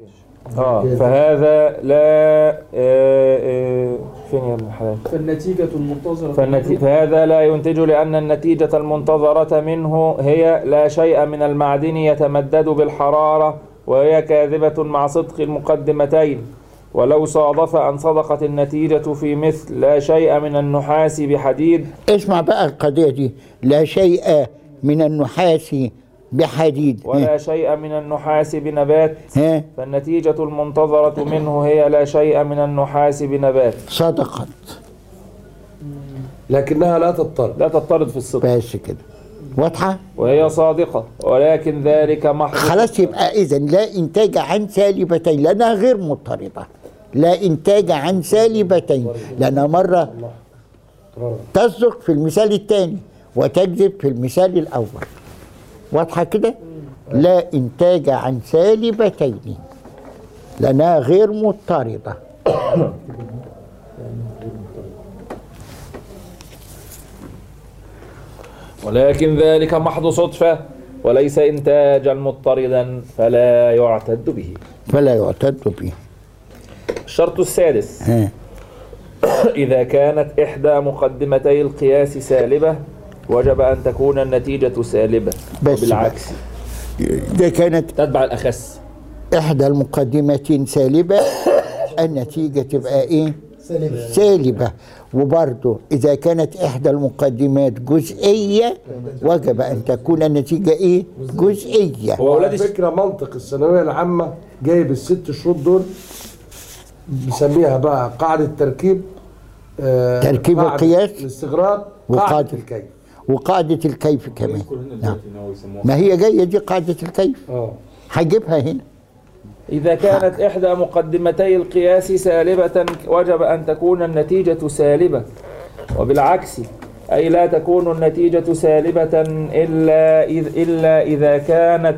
اه فهذا لا آه آه فين يا ابن الحلال فالنتيجة المنتظرة فالنتي... فهذا لا ينتج لأن النتيجة المنتظرة منه هي لا شيء من المعدن يتمدد بالحرارة وهي كاذبة مع صدق المقدمتين ولو صادف أن صدقت النتيجة في مثل لا شيء من النحاس بحديد اسمع بقى القضية دي لا شيء من النحاس بحديد ولا شيء من النحاس بنبات ها فالنتيجة المنتظرة منه هي لا شيء من النحاس بنبات صدقت لكنها لا تضطر لا تضطرد في الصدق بس كده واضحة؟ وهي صادقة ولكن ذلك محض خلاص يبقى إذا لا إنتاج عن سالبتين لأنها غير مضطردة لا إنتاج عن سالبتين لأنها مرة تصدق في المثال الثاني وتكذب في المثال الأول واضحة كده؟ لا إنتاج عن سالبتين لأنها غير مضطردة ولكن ذلك محض صدفة وليس إنتاجا مضطردا فلا يعتد به فلا يعتد به الشرط السادس ها. إذا كانت إحدى مقدمتي القياس سالبة وجب أن تكون النتيجة سالبة بس بالعكس إذا كانت تتبع الأخس إحدى المقدمتين سالبة النتيجة تبقى إيه؟ سالبة سالبة وبرضه إذا كانت إحدى المقدمات جزئية وجب أن تكون النتيجة إيه؟ جزئية هو أولاد على فكرة منطق الثانوية العامة جايب الست شروط دول بيسميها بقى قاعدة تركيب آه، تركيب قاعدة القياس الاستغراق وقاعدة- قاعدة الكيف وقاعدة الكيف كمان نعم. ما هي جاية دي قاعدة الكيف اه هجيبها هنا إذا كانت إحدى مقدمتي القياس سالبة وجب أن تكون النتيجة سالبة وبالعكس أي لا تكون النتيجة سالبة إلا إذ إلا إذا كانت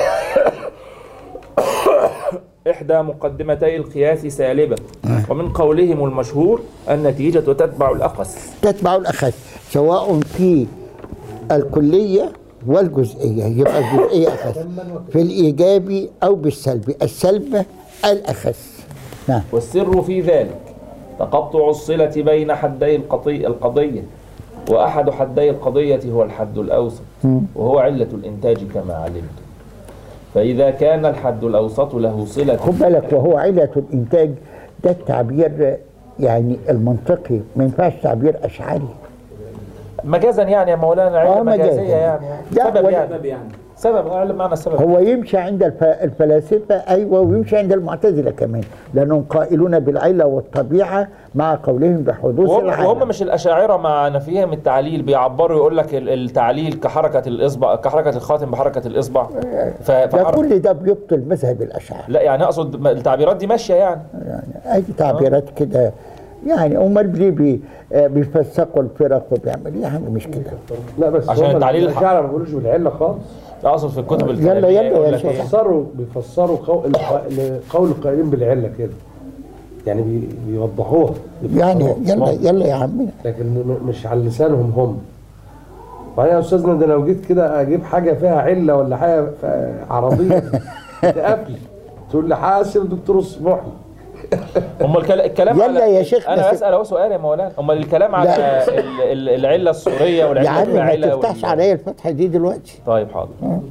إحدى مقدمتي القياس سالبة ومن قولهم المشهور النتيجة تتبع الأقص تتبع الأخذ سواء في الكلية والجزئية يبقى الجزئية أخذ في الإيجابي أو بالسلبي السلب الأخذ نعم والسر في ذلك تقطع الصلة بين حدي القضية, القضية وأحد حدي القضية هو الحد الأوسط وهو علة الإنتاج كما علمت فإذا كان الحد الأوسط له صلة خد بالك وهو علة الإنتاج ده التعبير يعني المنطقي ما ينفعش تعبير أشعري مجازا يعني يا مولانا علة آه، مجازاً. مجازية يعني لا، سبب ولا- يعني سبب أعلم معنى السبب هو يمشي عند الف- الفلاسفة أيوة ويمشي عند المعتزلة كمان لأنهم قائلون بالعلة والطبيعة مع قولهم بحدوث وهم, العالم وهم مش الأشاعرة مع نفيهم التعليل بيعبروا يقول لك ال- التعليل كحركة الإصبع كحركة الخاتم بحركة الإصبع ف... ده فحر... كل ده بيبطل مذهب الأشاعرة لا يعني أقصد م- التعبيرات دي ماشية يعني يعني أي تعبيرات كده يعني أمال ليه بي آه، بيفسقوا الفرق وبيعملوا يعني مش كده لا بس عشان هم التعليل الح- الأشاعرة ما بيقولوش بالعلة خالص أقصد في الكتب يلا- الكلامية يلا يقول يا لك شيخ. إيه؟ بيفسروا بيفسروا قول قول القائلين بالعلة كده يعني بي- بيوضحوها يعني بيفسروها. يلا يلا يا عمنا لكن م- مش على لسانهم هم وبعدين يا استاذنا ده لو جيت كده اجيب حاجه فيها عله ولا حاجه ف- عربيه تقفلي تقول لي حاسب دكتور اصبحي هم الكل- الكلام يلا على يا شيخ انا بس- بسال اهو سؤال يا مولانا امال الكلام على لا. ال- ال- العله السوريه يا والعله عم ما الفاعله تفتحش وال- عليا الفتحة دي دلوقتي طيب حاضر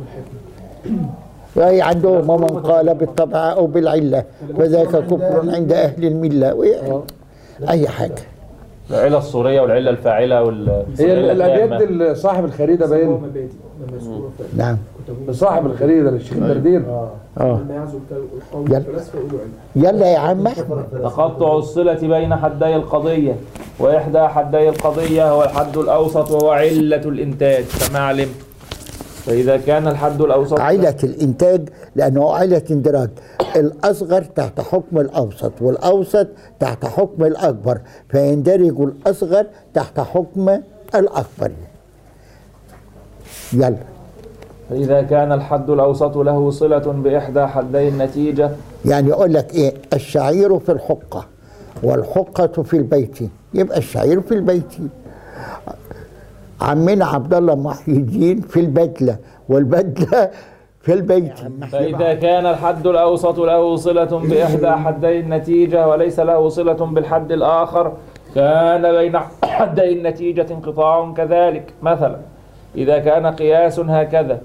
أي عندهم ومن قال بالطبع أو بالعلة فذاك كفر عند أهل الملة وي- أي حاجة العله السوريه والعله الفاعله وال هي العلة ال- التامة. الابيات ال- صاحب الخريده باين مبادئ مذكورة في نعم صاحب الخريده الشيخ الدردير اه لما يعزو القول يلا. الفلاسفة يقولوا علم يلا يا عم أحمد تقطع الصله بين حدي القضيه واحدى حدي القضيه هو الحد الاوسط وهو عله الانتاج كما علمت فاذا كان الحد الاوسط علة الإنتاج لأنه علة اندراج الأصغر تحت حكم الأوسط والأوسط تحت حكم الأكبر فيندرج الأصغر تحت حكم الأكبر يلا فاذا كان الحد الاوسط له صله باحدى حدي النتيجه يعني يقول لك إيه الشعير في الحقة والحقة في البيت يبقى الشعير في البيت عمنا عبد الله محي الدين في البدلة والبدلة في البيت فإذا كان الحد الأوسط له صلة بإحدى حدي النتيجة وليس له صلة بالحد الآخر كان بين حدي النتيجة انقطاع كذلك مثلا إذا كان قياس هكذا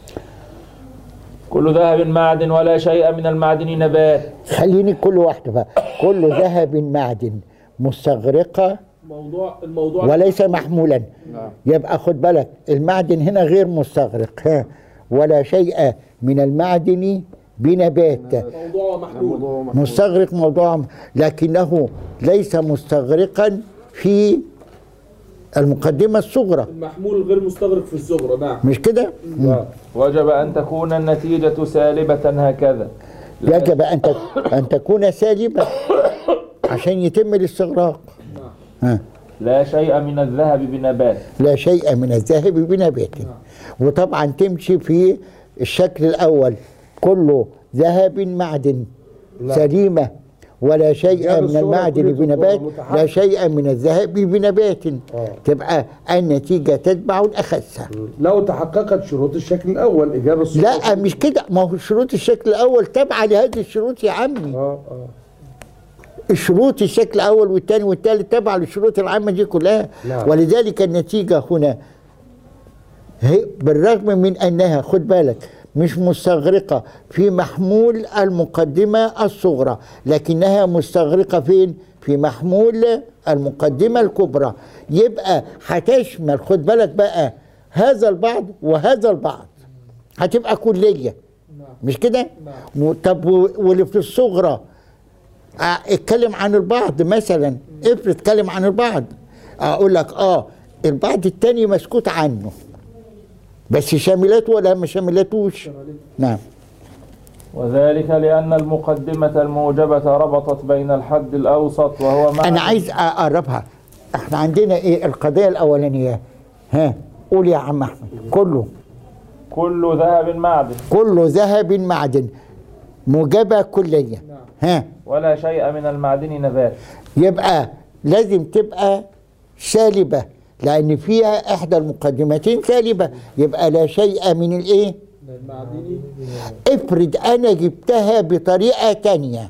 كل ذهب معدن ولا شيء من المعدن نبات خليني كل واحدة بقى كل ذهب معدن مستغرقة موضوع الموضوع وليس محمولا يبقى خد بالك المعدن هنا غير مستغرق ها ولا شيء من المعدن بنبات موضوع محلول مستغرق موضوع لكنه ليس مستغرقا في المقدمة الصغرى المحمول غير مستغرق في الصغرى نعم مش كده؟ وجب أن تكون النتيجة سالبة هكذا يجب أن تك- أن تكون سالبة عشان يتم الاستغراق ها. لا شيء من الذهب بنبات لا شيء من الذهب بنبات وطبعا تمشي في الشكل الأول كله ذهب معدن سليمة ولا شيء جاب من الصورة المعدن كلية بنبات الكورة متحرك. لا شيء من الذهب بنبات تبقى النتيجة تتبع الأخس لو تحققت شروط الشكل الاول اجابه الصورة لا مش كده ما هو شروط الشكل الأول تابعة لهذه الشروط يا عمي اه اه الشروط الشكل الاول والثاني والثالث تبع للشروط العامه دي كلها نعم. ولذلك النتيجه هنا هي بالرغم من انها خد بالك مش مستغرقه في محمول المقدمه الصغرى لكنها مستغرقه فين في محمول المقدمه الكبرى يبقى هتشمل خد بالك بقى هذا البعض وهذا البعض هتبقى كليه مش كده و- طب و- واللي في الصغرى آه، اتكلم عن البعض مثلا افرض اتكلم عن البعض اقول لك اه البعض التاني مسكوت عنه بس شاملته ولا ما شاملتوش نعم وذلك لأن المقدمة الموجبة ربطت بين الحد الأوسط وهو معدن انا عايز اقربها احنا عندنا ايه القضيه الاولانيه ها قول يا عم احمد كله كل ذهب معدن كله ذهب معدن موجبه كليه ها ولا شيء من المعدن نبات يبقى لازم تبقى سالبة لأن فيها إحدى المقدمتين سالبة يبقى لا شيء من الإيه؟ المعدني افرض أنا جبتها بطريقة تانية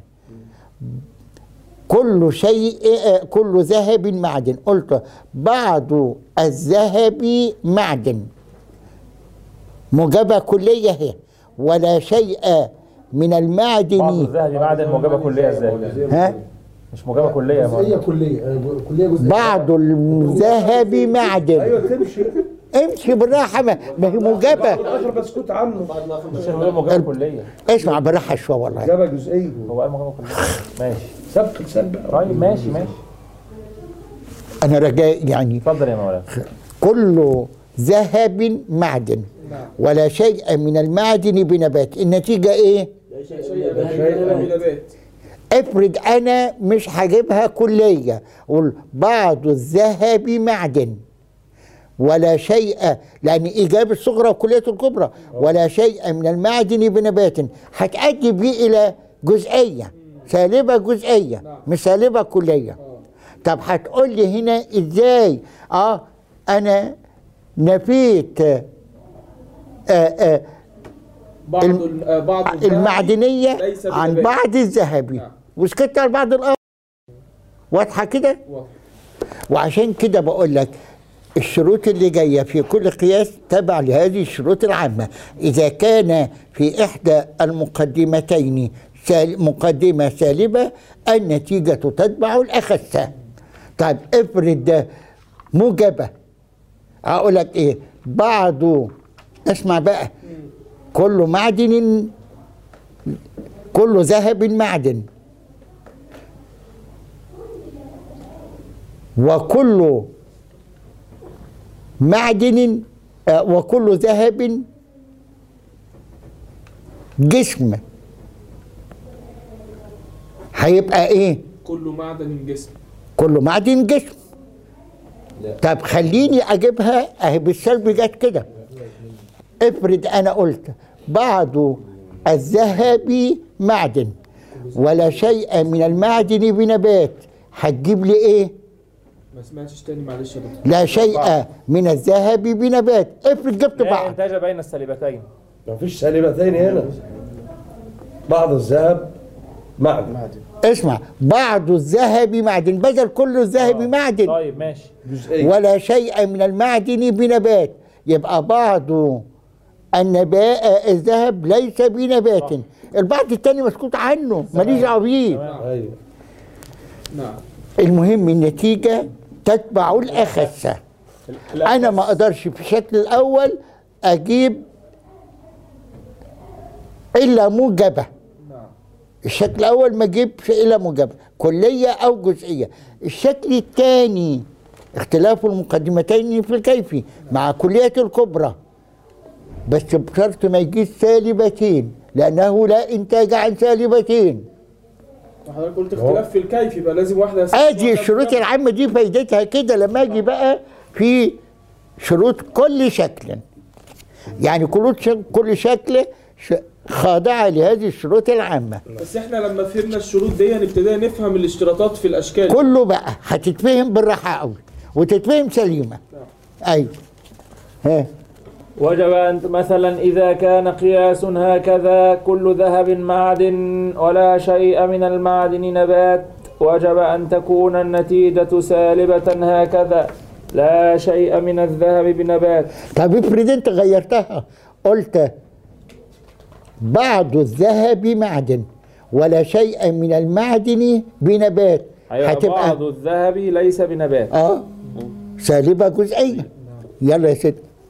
كل شيء آه، كل ذهب معدن قلت بعض الذهب معدن موجبة كلية هي ولا شيء من بعض المعدن الذهب معدن موجبة كلية ازاي؟ ها مش موجبة كلية يا جزئية مولانا. كلية آه، كلية جزئية بعض الذهب معدن ايوه تمشي امشي بالراحه ما ما هي موجبه الاخر مسكوت عنه الشيخ بيقول موجبة كلية اسمع بالراحه شويه والله اجابه جزئيه هو قال موجبة كلية ماشي سبق لسان طيب ماشي ماشي انا رجاء يعني اتفضل يا مولانا كل ذهب معدن ولا شيء من المعدن بنبات النتيجه ايه شيء من نبات افرض انا مش هجيبها كليه قول بعض الذهب معدن ولا شيء لان ايجاب الصغرى وكليه الكبرى ولا شيء من المعدن بنبات هتؤدي بيه الى جزئيه سالبه جزئيه مش سالبه كليه طب هتقول لي هنا ازاي اه انا نفيت آه آه بعض الم- ال- آه، بعض الذهب المعدنيه ليس عن بنبات. بعض الذهبي نعم. وسكت عن بعض الارض واضحه كده واضح. وعشان كده بقول لك الشروط اللي جايه في كل قياس تبع لهذه الشروط العامه اذا كان في احدى المقدمتين سال مقدمه سالبه النتيجه تتبع الاخس طيب افرض ده موجبه اقول لك ايه بعض اسمع بقى كل معدن كل ذهب معدن وكل معدن آه، وكل ذهب جسم هيبقى ايه كل معدن جسم كل معدن جسم طب خليني اجيبها اهي بالسلب جت كده افرض انا قلت بعض الذهب معدن ولا شيء من المعدن بنبات هتجيب لي ايه ما سمعتش تاني معلش يا دكتور لا شيء من الذهب بنبات افرض جبت لا بعض انتاج بين السالبتين مفيش سالبتين هنا بعض الذهب معدن اسمع بعض الذهب معدن بدل كل الذهب معدن طيب ماشي جزئية ولا شيء من المعدن بنبات يبقى بعض النباء الذهب ليس بنبات البعض التاني مسكوت عنه ماليش دعوه بيه ايوه نعم المهم النتيجه تتبع الاخس انا ما اقدرش في الشكل الاول اجيب الا موجبه نعم الشكل الاول ما اجيبش الا موجبه كليه او جزئيه الشكل الثاني اختلاف المقدمتين في الكيفي مع كليه الكبرى بس بشرط ما يجيش سالبتين لانه لا انتاج عن سالبتين حضرتك قلت اختلاف في الكيف يبقى لازم واحده ادي الشروط العامه دي فايدتها كده لما اجي بقى في شروط كل شكل يعني كل شك- كل شكل ش- خاضعه لهذه الشروط العامه بس احنا لما فهمنا الشروط دي نبتدي نفهم الاشتراطات في الاشكال كله بقى هتتفهم بالراحه قوي وتتفهم سليمه ايوه ها وجب أن مثلا إذا كان قياس هكذا كل ذهب معدن ولا شيء من المعدن نبات وجب أن تكون النتيجة سالبة هكذا لا شيء من الذهب بنبات طب افرض انت غيرتها قلت بعض الذهب معدن ولا شيء من المعدن بنبات أيوة بعض الذهب ليس بنبات اه سالبه جزئيه يلا يا ست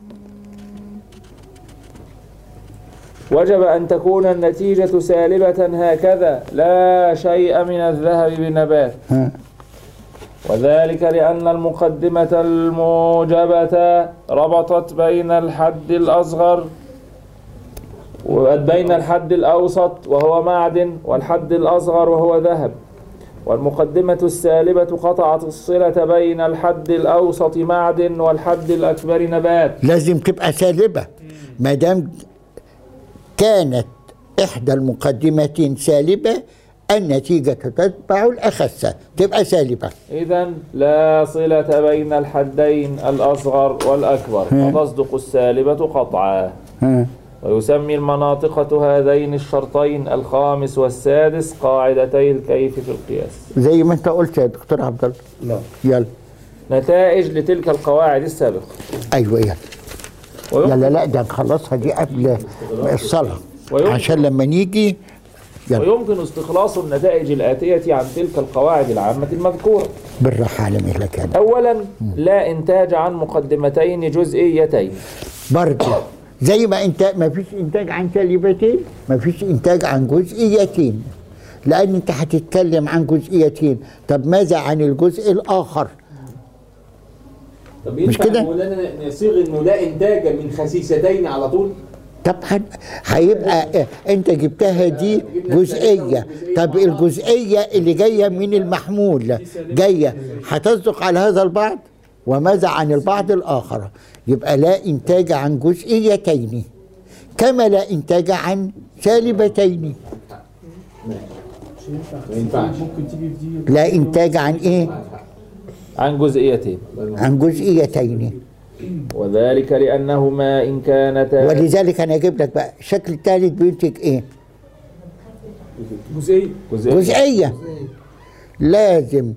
وجب أن تكون النتيجة سالبة هكذا لا شيء من الذهب بنبات ها. وذلك لأن المقدمة الموجبة ربطت بين الحد الأصغر وبين الحد الأوسط وهو معدن والحد الأصغر وهو ذهب والمقدمة السالبة قطعت الصلة بين الحد الأوسط معدن والحد الأكبر نبات لازم تبقى سالبه ما دام كانت احدى المقدمتين سالبه النتيجه تتبع الاخس تبقى سالبه إذا لا صلة بين الحدين الأصغر والأكبر فتصدق السالبة قطعا ها. ويسمي المناطقة هذين الشرطين الخامس والسادس قاعدتي الكيف في القياس زي ما انت قلت يا دكتور عبد الله نعم يلا نتائج لتلك القواعد السابقة ايوه يلا ويمكن, يلا لا ده نخلصها دي قبل الصلاه ويمكن- عشان لما نيجي يلا ويمكن استخلاص النتائج الآتية عن تلك القواعد العامة المذكورة بالراحه على مهلك هذا أولا لا إنتاج عن مقدمتين جزئيتين برضه زي ما انت ما فيش انتاج عن سالبتين ما فيش انتاج عن جزئيتين لان انت هتتكلم عن جزئيتين طب ماذا عن الجزء الاخر طب مش ينفع كده؟ مولانا نصيغ انه لا انتاج من خسيستين على طول؟ طبعا هيبقى اه، انت جبتها دي جزئيه طب الجزئيه اللي جايه من المحمول جايه هتصدق على هذا البعض وماذا عن البعض الاخر يبقى لا انتاج عن جزئيتين كما لا انتاج عن سالبتين ما ينفعش ممكن تيجي في دي لا انتاج عن ايه عن جزئيتين عن جزئيتين وذلك لأنهما إن كانتا ولذلك انا اجيب لك بقى الشكل الثالث بينتج ايه جزئيه جزئيتين جزئيه لازم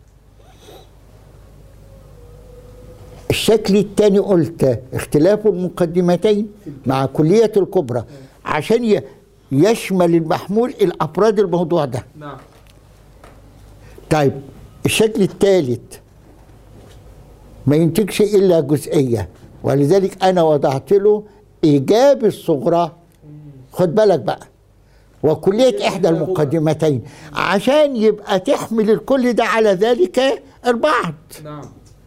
الشكل الثاني قلت اختلاف المقدمتين مع كلية الكبرى عشان ي- يشمل المحمول الأفراد الموضوع ده نعم طيب الشكل الثالث ما ينتجش إلا جزئية ولذلك أنا وضعت له إيجاب الصغرى خد بالك بقى وكلية إحدى المقدمتين عشان يبقى تحمل الكل ده على ذلك البعض نعم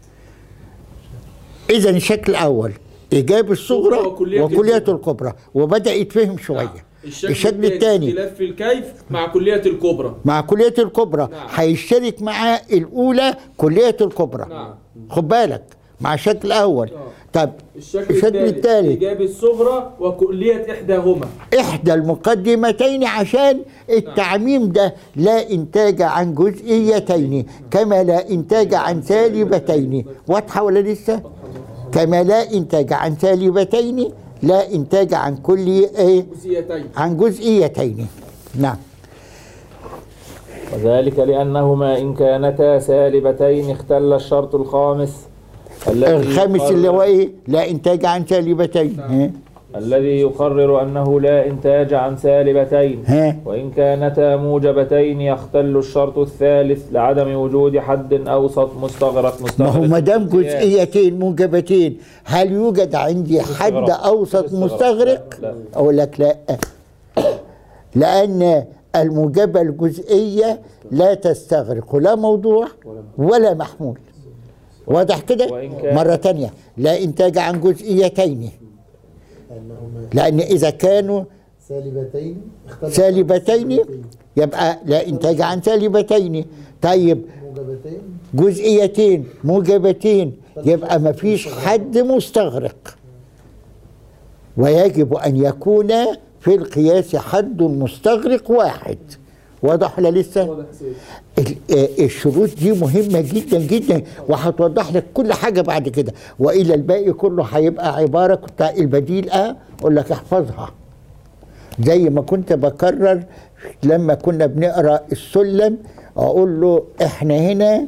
إذا الشكل الأول إيجاب الصغرى وكلية وكلية الكبرى. الكبرى وبدأ يتفهم شوية الشكل, الشكل الثاني اختلاف في الكيف مع كليه الكبرى مع كلية الكبرى نعم. هيشترك معاه الأولى كلية الكبرى نعم خد بالك مع الشكل الأول طب الشكل, الشكل الثالث ايجاب الصغرى وكليه احداهما إحدى المقدمتين عشان التعميم ده لا إنتاج عن جزئيتين كما لا إنتاج عن سالبتين واضحة ولا لسه؟ كما لا إنتاج عن سالبتين لا إنتاج عن كل إيه جزئيتين عن جزئيتين نعم وذلك لأنهما إن كانتا سالبتين اختل الشرط الخامس الذي الخامس يقرر- اللي هو إيه لا إنتاج عن سالبتين ها الذي يقرر أنه لا إنتاج عن سالبتين ها وإن كانتا موجبتين يختل الشرط الثالث لعدم وجود حد أوسط مستغرق ما مستغرق هو ما دام القياس. جزئيتين موجبتين هل يوجد عندي حد استغراق. اوسط استغراق. مستغرق؟ لا، لا. اقول لك لا لان الموجبه الجزئيه لا تستغرق لا موضوع ولا محمول واضح كده؟ وإن كان- مره تانية لا انتاج عن جزئيتين أنهما لان اذا كانوا سالبتين اختلف سالبتين يبقى لا انتاج عن سالبتين طيب موجبتين جزئيتين موجبتين يبقى ما فيش حد مستغرق ويجب أن يكون في القياس حد مستغرق واحد واضح ولا لسه؟ واضح يا سيدي. ال- آه، الشروط دي مهمة جدا جدا وهتوضح لك كل حاجة بعد كده وإلى الباقي كله هيبقى عبارة كنت البديل أه أقول لك احفظها زي ما كنت بكرر لما كنا بنقرا السلم اقول له احنا هنا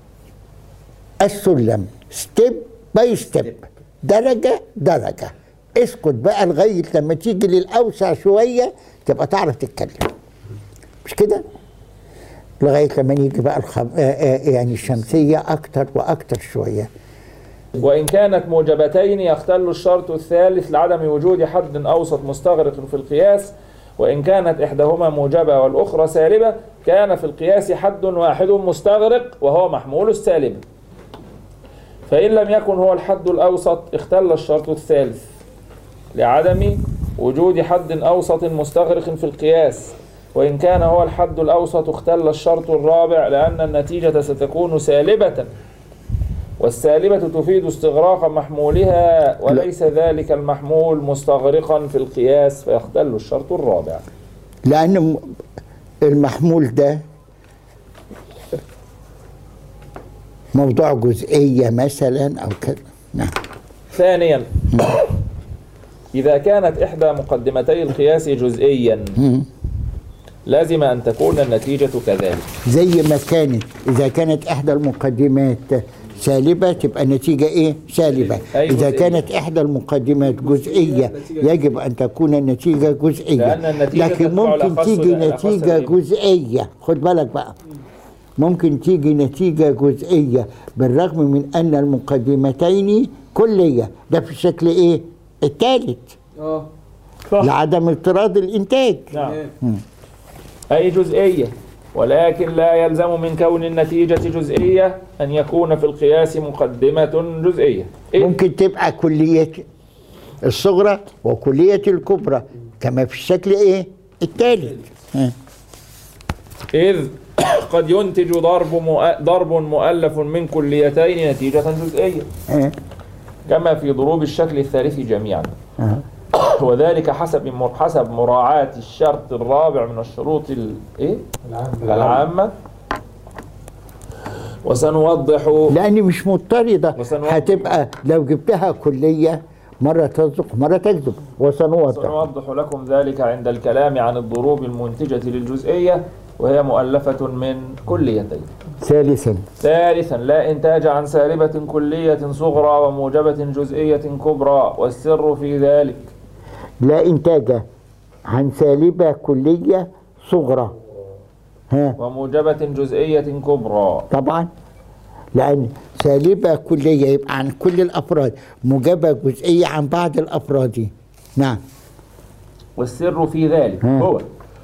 السلم ستيب باي ستيب درجه درجه اسكت بقى لغايه لما تيجي للاوسع شويه تبقى تعرف تتكلم مش كده؟ لغايه لما نيجي بقى الخم... آه آه يعني الشمسيه اكتر واكتر شويه وإن كانت موجبتين يختل الشرط الثالث لعدم وجود حد أوسط مستغرق في القياس وإن كانت إحداهما موجبة والأخرى سالبة كان في القياس حد واحد مستغرق وهو محمول السالبة فإن لم يكن هو الحد الأوسط اختل الشرط الثالث لعدم وجود حد أوسط مستغرق في القياس وإن كان هو الحد الأوسط اختل الشرط الرابع لأن النتيجة ستكون سالبة والسالبة تفيد استغراق محمولها وليس ذلك المحمول مستغرقا في القياس فيختل الشرط الرابع لان م- المحمول ده موضوع جزئيه مثلا او كده نعم ثانيا إذا كانت إحدى مقدمتي القياس جزئيا لازم أن تكون النتيجة كذلك زي ما كانت اذا كانت احدى المقدمات سالبه تبقى النتيجه ايه سالبه أي اذا جزئية. كانت احدى المقدمات جزئيه يجب ان تكون النتيجه جزئيه لأن النتيجة لكن تتبع ممكن الأخص تيجي والأخص نتيجه الغيب. جزئيه خد بالك بقى ممكن تيجي نتيجه جزئيه بالرغم من ان المقدمتين كليه ده في الشكل ايه الثالث اه لعدم اضطراد الانتاج نعم تمام. أي جزئية ولكن لا يلزم من كون النتيجة جزئية أن يكون في القياس مقدمة جزئية إذ ممكن تبقى كلية الصغرى وكلية الكبرى كما في الشكل ايه الثالث ها. إذ قد ينتج ضرب مؤ- ضرب مؤلف من كليتين نتيجة جزئية ها. كما في ضروب الشكل الثالث جميعا أها. وذلك حسب مر- حسب مراعاة الشرط الرابع من الشروط ال- إيه؟ العامة وسنوضح لان مش مضطردة وسنوضح. هتبقى لو جبتها كلية مرة تصدق مرة تكذب وسنوضح سنوضح لكم ذلك عند الكلام عن الضروب المنتجة للجزئية وهي مؤلفة من كليتين ثالثا ثالثا لا إنتاج عن سالبة كلية صغرى وموجبة جزئية كبرى والسر في ذلك لا انتاج عن سالبة كلية صغرى ها وموجبة جزئية كبرى طبعا لأن سالبة كلية يبقى عن كل الأفراد موجبة جزئية عن بعض الأفراد نعم والسر في ذلك ها. هو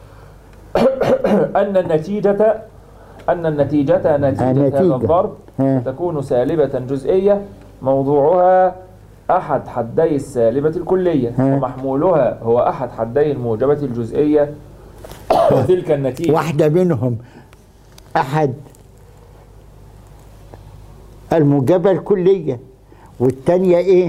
أن النتيجة أن النتيجة نتيجة النتيجة. هذا الضرب ها. تكون سالبة جزئية موضوعها أحد حدي السالبة الكلية ها. ومحمولها هو أحد حدي الموجبة الجزئية وتلك النتيجة واحدة منهم أحد الموجبة الكلية والتانية إيه؟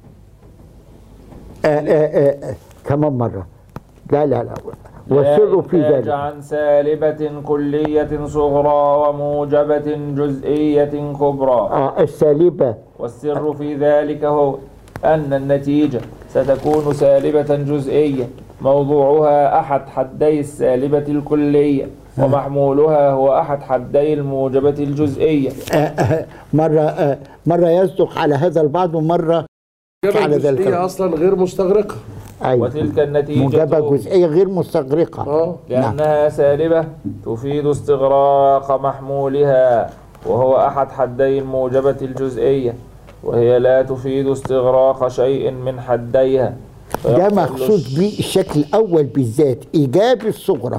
آه آه آه كمان مرة لا لا لا والسر في لا إنتاج ذلك عن سالبة كلية صغرى وموجبة جزئية كبرى آه السالبة والسر في ذلك هو أن النتيجة ستكون سالبة جزئية موضوعها أحد حدي السالبة الكلية ومحمولها هو أحد حدي الموجبة الجزئية آه، آه، مرة آه، مرة يصدق على هذا البعض ومرة على ذلك هي اصلا غير مستغرقه أيوة وتلك النتيجة موجبة جزئية غير مستغرقة اه لأنها سالبة تفيد استغراق محمولها وهو أحد حدي الموجبة الجزئية وهي لا تفيد استغراق شيء من حديها ده فيحصل مقصود الش- بيه الشكل الأول بالذات إيجاب الصغرى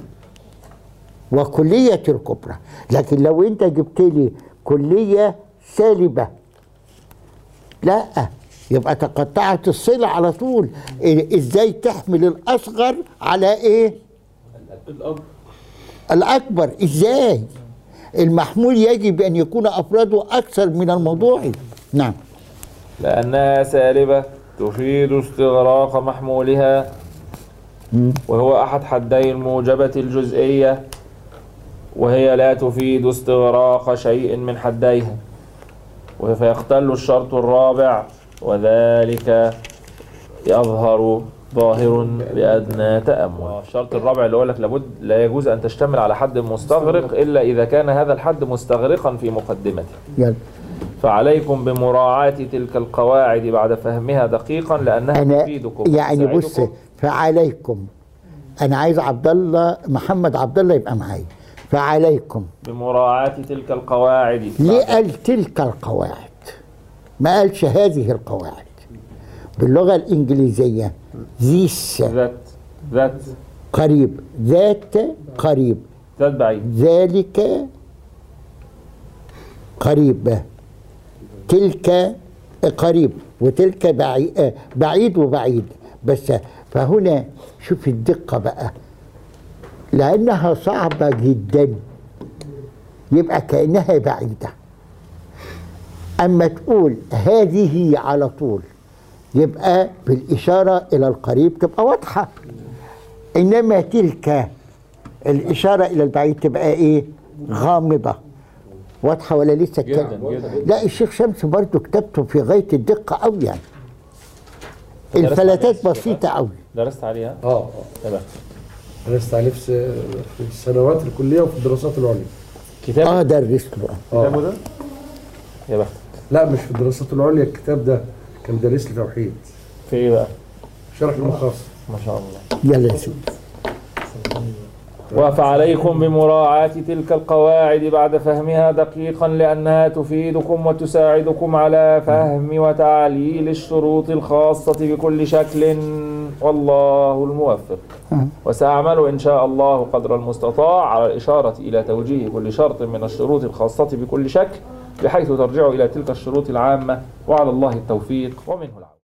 وكلية الكبرى لكن لو أنت جبت لي كلية سالبة لا يبقى تقطعت الصلة على طول إيه- ازاي تحمل الأصغر على ايه الأب الأكبر ازاي المحمول يجب أن يكون أفراده أكثر من الموضوعي نعم لأنها سالبة تفيد استغراق محمولها وهو أحد حدي الموجبة الجزئية وهي لا تفيد استغراق شيء من حديها فيختل الشرط الرابع وذلك يظهر ظاهر بأدنى تأمل الشرط الرابع اللي هو لك لابد لا يجوز أن تشتمل على حد مستغرق إلا إذا كان هذا الحد مستغرقا في مقدمته يلا فعليكم بمراعاة تلك القواعد بعد فهمها دقيقا لأنها أنا تفيدكم يعني بص وتساعدكم. فعليكم أنا عايز عبد الله محمد عبد الله يبقى معايا فعليكم بمراعاة تلك القواعد ليه بعد- قال تلك القواعد ما قالش هذه القواعد باللغة الإنجليزية ذيس ذات ذات قريب ذات قريب ذات بعيد ذلك قريب تلك قريب وتلك بعيد, بعيد وبعيد بس فهنا شوف الدقة بقى لأنها صعبة جدا يبقى كأنها بعيدة أما تقول هذه على طول يبقى بالإشارة إلى القريب تبقى واضحة إنما تلك الإشارة إلى البعيد تبقى إيه؟ غامضة واضحة ولا لسه الكلام؟ جدا. لا الشيخ شمس برضه كتابته في غاية الدقة أوي يعني الفلاتات بسيطة أوي درست عليها اه اه يا بخت. درست عليه في س- في السنوات الكليه وفي الدراسات العليا كتاب اه درست له كتابه ده يا بخت لا مش في الدراسات العليا الكتاب ده كان دارس لي توحيد في ايه بقى شرح المختصر ما شاء الله يلا يا سيدي وفعليكم بمراعاة تلك القواعد بعد فهمها دقيقا لأنها تفيدكم وتساعدكم على فهم وتعليل الشروط الخاصة بكل شكل والله الموفق وسأعمل إن شاء الله قدر المستطاع على الإشارة إلى توجيه كل شرط من الشروط الخاصة بكل شكل بحيث ترجع إلى تلك الشروط العامة وعلى الله التوفيق ومنه العون